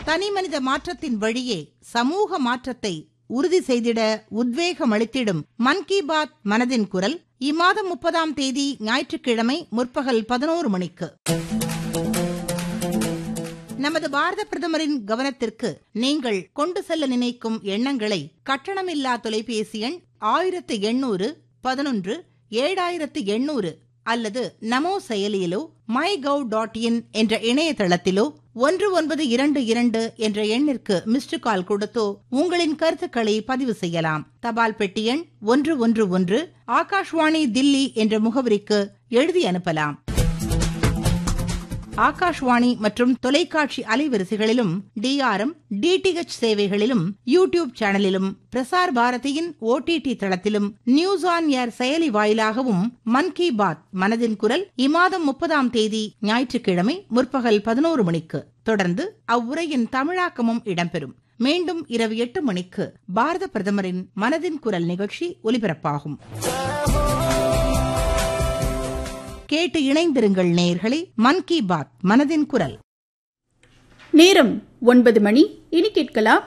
தனிமனித மாற்றத்தின் வழியே சமூக மாற்றத்தை உறுதி செய்திட உத்வேகம் அளித்திடும் மன் கி பாத் மனதின் குரல் இம்மாதம் முப்பதாம் தேதி ஞாயிற்றுக்கிழமை முற்பகல் பதினோரு மணிக்கு நமது பாரத பிரதமரின் கவனத்திற்கு நீங்கள் கொண்டு செல்ல நினைக்கும் எண்ணங்களை கட்டணமில்லா தொலைபேசி எண் ஆயிரத்து எண்ணூறு பதினொன்று ஏழாயிரத்து எண்ணூறு அல்லது நமோ செயலியிலோ மை கவ் டாட் இன் என்ற இணையதளத்திலோ ஒன்று ஒன்பது இரண்டு இரண்டு என்ற எண்ணிற்கு மிஸ்டு கால் கொடுத்தோ உங்களின் கருத்துக்களை பதிவு செய்யலாம் தபால் பெட்டி எண் ஒன்று ஒன்று ஒன்று ஆகாஷ்வாணி தில்லி என்ற முகவரிக்கு எழுதி அனுப்பலாம் ஆகாஷ்வாணி மற்றும் தொலைக்காட்சி அலைவரிசைகளிலும் டிஆர்எம் டிடிஹெச் சேவைகளிலும் யூடியூப் சேனலிலும் பிரசார் பாரதியின் ஓடிடி தளத்திலும் நியூஸ் ஆன் ஏர் செயலி வாயிலாகவும் மன் கி பாத் மனதின் குரல் இம்மாதம் முப்பதாம் தேதி ஞாயிற்றுக்கிழமை முற்பகல் பதினோரு மணிக்கு தொடர்ந்து அவ்வுரையின் தமிழாக்கமும் இடம்பெறும் மீண்டும் இரவு எட்டு மணிக்கு பாரத பிரதமரின் மனதின் குரல் நிகழ்ச்சி ஒலிபரப்பாகும் கேட்டு இணைந்திருங்கள் நேயர்களே மன் கி பாத் மனதின் குரல் நேரம் ஒன்பது மணி இனி கேட்கலாம்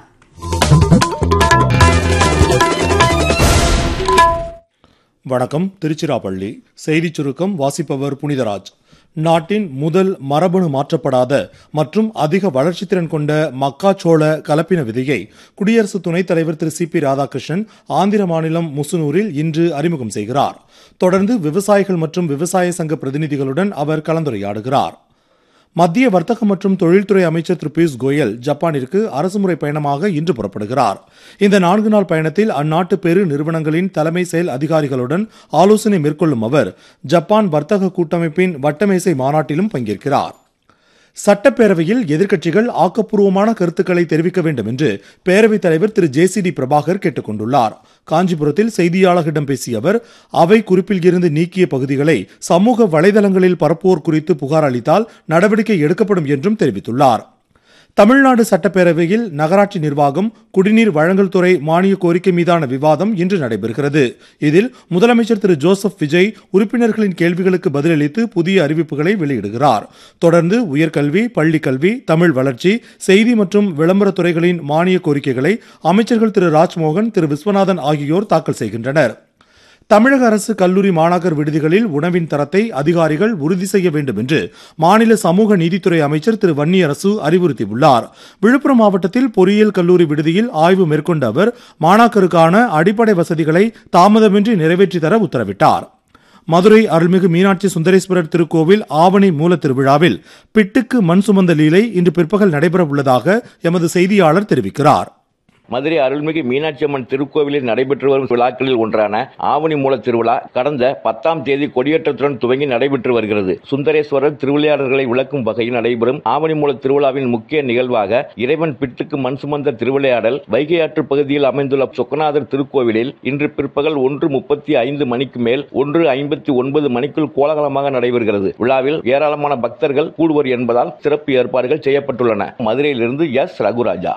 வணக்கம் திருச்சிராப்பள்ளி செய்திச் சுருக்கம் வாசிப்பவர் புனிதராஜ் நாட்டின் முதல் மரபணு மாற்றப்படாத மற்றும் அதிக வளர்ச்சித்திறன் கொண்ட மக்காச்சோள கலப்பின விதையை குடியரசு துணைத் தலைவர் திரு சி பி ராதாகிருஷ்ணன் ஆந்திர மாநிலம் முசுனூரில் இன்று அறிமுகம் செய்கிறார் தொடர்ந்து விவசாயிகள் மற்றும் விவசாய சங்க பிரதிநிதிகளுடன் அவர் கலந்துரையாடுகிறார் மத்திய வர்த்தக மற்றும் தொழில்துறை அமைச்சர் திரு பியூஷ் கோயல் ஜப்பானிற்கு அரசுமுறை பயணமாக இன்று புறப்படுகிறார் இந்த நான்கு நாள் பயணத்தில் அந்நாட்டு பெரு நிறுவனங்களின் தலைமை செயல் அதிகாரிகளுடன் ஆலோசனை மேற்கொள்ளும் அவர் ஜப்பான் வர்த்தக கூட்டமைப்பின் வட்டமேசை மாநாட்டிலும் பங்கேற்கிறார் சட்டப்பேரவையில் எதிர்க்கட்சிகள் ஆக்கப்பூர்வமான கருத்துக்களை தெரிவிக்க வேண்டும் என்று பேரவைத் தலைவர் திரு ஜே சி டி பிரபாகர் கேட்டுக் கொண்டுள்ளார் காஞ்சிபுரத்தில் செய்தியாளர்களிடம் பேசிய அவர் அவை குறிப்பில் இருந்து நீக்கிய பகுதிகளை சமூக வலைதளங்களில் பரப்புவோர் குறித்து புகார் அளித்தால் நடவடிக்கை எடுக்கப்படும் என்றும் தெரிவித்துள்ளார் தமிழ்நாடு சட்டப்பேரவையில் நகராட்சி நிர்வாகம் குடிநீர் வழங்கல் துறை மானிய கோரிக்கை மீதான விவாதம் இன்று நடைபெறுகிறது இதில் முதலமைச்சர் திரு ஜோசப் விஜய் உறுப்பினர்களின் கேள்விகளுக்கு பதிலளித்து புதிய அறிவிப்புகளை வெளியிடுகிறார் தொடர்ந்து உயர்கல்வி பள்ளிக்கல்வி தமிழ் வளர்ச்சி செய்தி மற்றும் விளம்பரத் துறைகளின் மானிய கோரிக்கைகளை அமைச்சர்கள் திரு ராஜ்மோகன் திரு விஸ்வநாதன் ஆகியோர் தாக்கல் செய்கின்றனர் தமிழக அரசு கல்லூரி மாணாக்கர் விடுதிகளில் உணவின் தரத்தை அதிகாரிகள் உறுதி செய்ய வேண்டும் என்று மாநில சமூக நீதித்துறை அமைச்சர் திரு வன்னியரசு அறிவுறுத்தியுள்ளார் விழுப்புரம் மாவட்டத்தில் பொறியியல் கல்லூரி விடுதியில் ஆய்வு மேற்கொண்ட அவர் மாணாக்கருக்கான அடிப்படை வசதிகளை தாமதமின்றி நிறைவேற்றி தர உத்தரவிட்டார் மதுரை அருள்மிகு மீனாட்சி சுந்தரேஸ்வரர் திருக்கோவில் ஆவணி மூல திருவிழாவில் பிட்டுக்கு மண் சுமந்த லீலை இன்று பிற்பகல் நடைபெற உள்ளதாக எமது செய்தியாளர் தெரிவிக்கிறார் மதுரை அருள்மிகு மீனாட்சி அம்மன் திருக்கோவிலில் நடைபெற்று வரும் விழாக்களில் ஒன்றான ஆவணி மூல திருவிழா கடந்த பத்தாம் தேதி கொடியேற்றத்துடன் துவங்கி நடைபெற்று வருகிறது சுந்தரேஸ்வரர் திருவிளையாடல்களை விளக்கும் வகையில் நடைபெறும் ஆவணி மூல திருவிழாவின் முக்கிய நிகழ்வாக இறைவன் பிட்டுக்கு மண் சுமந்த திருவிளையாடல் வைகை ஆற்று பகுதியில் அமைந்துள்ள சொக்கநாதர் திருக்கோவிலில் இன்று பிற்பகல் ஒன்று முப்பத்தி ஐந்து மணிக்கு மேல் ஒன்று ஐம்பத்தி ஒன்பது மணிக்குள் கோலாகலமாக நடைபெறுகிறது விழாவில் ஏராளமான பக்தர்கள் கூடுவர் என்பதால் சிறப்பு ஏற்பாடுகள் செய்யப்பட்டுள்ளன மதுரையிலிருந்து எஸ் ரகுராஜா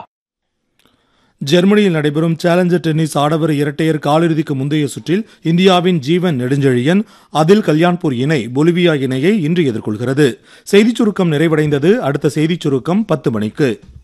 ஜெர்மனியில் நடைபெறும் சேலஞ்சர் டென்னிஸ் ஆடவர் இரட்டையர் காலிறுதிக்கு முந்தைய சுற்றில் இந்தியாவின் ஜீவன் நெடுஞ்செழியன் அதில் கல்யாண்பூர் இணை பொலிவியா இணையை இன்று எதிர்கொள்கிறது செய்திச் சுருக்கம் நிறைவடைந்தது அடுத்த செய்திச் சுருக்கம் பத்து மணிக்கு